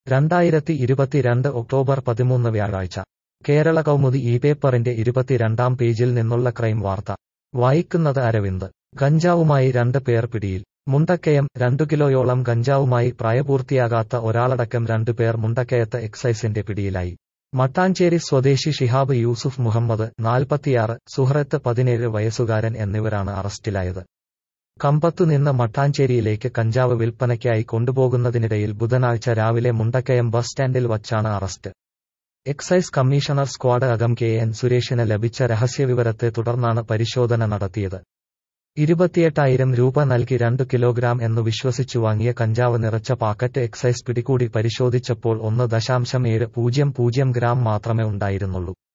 രണ്ടായിരത്തി ഇരുപത്തിരണ്ട് ഒക്ടോബർ പതിമൂന്ന് വ്യാഴാഴ്ച കേരള കൗമുദി ഈ പേപ്പറിന്റെ ഇരുപത്തിരണ്ടാം പേജിൽ നിന്നുള്ള ക്രൈം വാർത്ത വായിക്കുന്നത് അരവിന്ദ് ഗഞ്ചാവുമായി രണ്ട് പേർ പിടിയിൽ മുണ്ടക്കയം രണ്ടു കിലോയോളം ഗഞ്ചാവുമായി പ്രായപൂർത്തിയാകാത്ത ഒരാളടക്കം രണ്ടുപേർ മുണ്ടക്കയത്ത് എക്സൈസിന്റെ പിടിയിലായി മട്ടാഞ്ചേരി സ്വദേശി ഷിഹാബ് യൂസുഫ് മുഹമ്മദ് നാൽപ്പത്തിയാറ് സുഹറത്ത് പതിനേഴ് വയസ്സുകാരൻ എന്നിവരാണ് അറസ്റ്റിലായത് കമ്പത്തുനിന്ന് മട്ടാഞ്ചേരിയിലേക്ക് കഞ്ചാവ് വിൽപ്പനയ്ക്കായി കൊണ്ടുപോകുന്നതിനിടയിൽ ബുധനാഴ്ച രാവിലെ മുണ്ടക്കയം ബസ് സ്റ്റാൻഡിൽ വച്ചാണ് അറസ്റ്റ് എക്സൈസ് കമ്മീഷണർ സ്ക്വാഡ് അകം കെ എൻ സുരേഷിന് ലഭിച്ച രഹസ്യവിവരത്തെ തുടർന്നാണ് പരിശോധന നടത്തിയത് ഇരുപത്തിയെട്ടായിരം രൂപ നൽകി രണ്ട് കിലോഗ്രാം എന്നു വിശ്വസിച്ചു വാങ്ങിയ കഞ്ചാവ് നിറച്ച പാക്കറ്റ് എക്സൈസ് പിടികൂടി പരിശോധിച്ചപ്പോൾ ഒന്ന് ദശാംശം ഏഴ് പൂജ്യം പൂജ്യം ഗ്രാം മാത്രമേ ഉണ്ടായിരുന്നുള്ളൂ